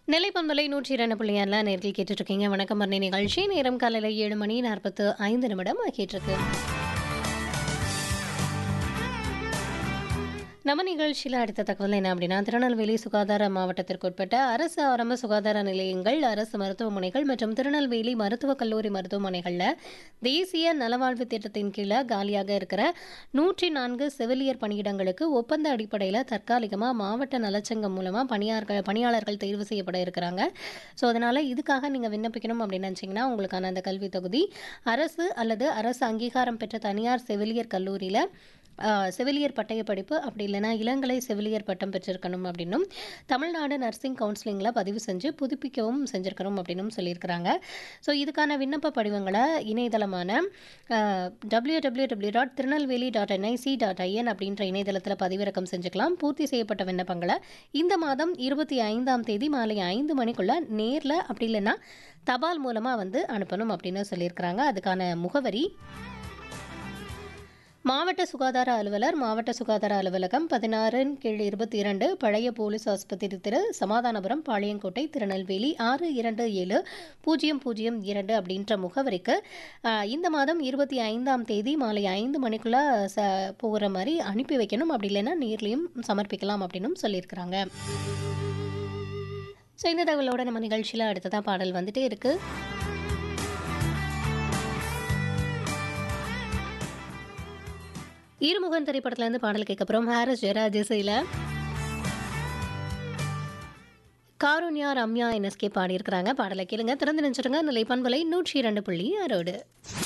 நெல்லை பண்பலை நூற்றி இரண்டு புள்ளியாரில் நேர்கள் கேட்டுட்ருக்கீங்க வணக்கம் மரணி நிகழ்ச்சி நேரம் காலையில் ஏழு மணி நாற்பத்து ஐந்து நிமிடம் ஆகிட்டுருக்கு நம்ம நிகழ்ச்சியில் அடுத்த தகவல் என்ன அப்படின்னா திருநெல்வேலி சுகாதார மாவட்டத்திற்கு உட்பட்ட அரசு ஆரம்ப சுகாதார நிலையங்கள் அரசு மருத்துவமனைகள் மற்றும் திருநெல்வேலி மருத்துவக் கல்லூரி மருத்துவமனைகளில் தேசிய நலவாழ்வு திட்டத்தின் கீழே காலியாக இருக்கிற நூற்றி நான்கு செவிலியர் பணியிடங்களுக்கு ஒப்பந்த அடிப்படையில் தற்காலிகமாக மாவட்ட நலச்சங்கம் மூலமாக பணியாளர்கள் பணியாளர்கள் தேர்வு செய்யப்பட இருக்கிறாங்க ஸோ அதனால் இதுக்காக நீங்கள் விண்ணப்பிக்கணும் அப்படின்னு நினச்சிங்கன்னா உங்களுக்கான அந்த கல்வி தொகுதி அரசு அல்லது அரசு அங்கீகாரம் பெற்ற தனியார் செவிலியர் கல்லூரியில் ஆஹ், செவிலியர் பட்டய படிப்பு அப்படி இல்லைன்னா இளங்கலை செவிலியர் பட்டம் பெற்றிருக்கணும் அப்படின்னும் தமிழ்நாடு நர்சிங் கவுன்சிலிங்கில் பதிவு செஞ்சு புதுப்பிக்கவும் செஞ்சுருக்கணும் அப்படின்னும் சொல்லியிருக்கிறாங்க ஸோ இதுக்கான விண்ணப்ப படிவங்களை இணையதளமான W W W dot Tirunelveli dot N I C dot I N அப்படின்ற இணையதளத்தில் பதிவிறக்கம் செஞ்சுக்கலாம் பூர்த்தி செய்யப்பட்ட விண்ணப்பங்களை இந்த மாதம் இருபத்தி ஐந்தாம் தேதி மாலை ஐந்து மணிக்குள்ள நேரில் அப்படி இல்லைன்னா தபால் மூலமாக வந்து அனுப்பணும் அப்படின்னு சொல்லியிருக்கிறாங்க அதுக்கான முகவரி மாவட்ட சுகாதார அலுவலர் மாவட்ட சுகாதார அலுவலகம் பதினாறின் கீழ் இருபத்தி இரண்டு பழைய போலீஸ் ஆஸ்பத்திரி திரு சமாதானபுரம் பாளையங்கோட்டை திருநெல்வேலி ஆறு இரண்டு ஏழு பூஜ்ஜியம் பூஜ்ஜியம் இரண்டு அப்படின்ற முகவரிக்கு ஆஹ், இந்த மாதம் இருபத்தி ஐந்தாம் தேதி மாலை ஐந்து மணிக்குள்ளே ச போகிற மாதிரி அனுப்பி வைக்கணும் அப்படி இல்லைன்னா நேர்லையும் சமர்ப்பிக்கலாம் அப்படின்னும் சொல்லியிருக்கிறாங்க ஸோ இந்த தகவலோட நம்ம நிகழ்ச்சியில் அடுத்ததான் பாடல் வந்துட்டே இருக்குது ஈரமுகன் திரைப்படத்துல இருந்து பாடல் கேட்க அப்புறம் ஹாரிஸ் ஜெயராஜ் இசையில் காருண்யா ரம்யா என்எஸ்கே பாடியிருக்கிறாங்க பாடலை கேளுங்க திறந்து நினைச்சிருங்க நிலை பண்பலை நூற்றி இரண்டு புள்ளி அரோடு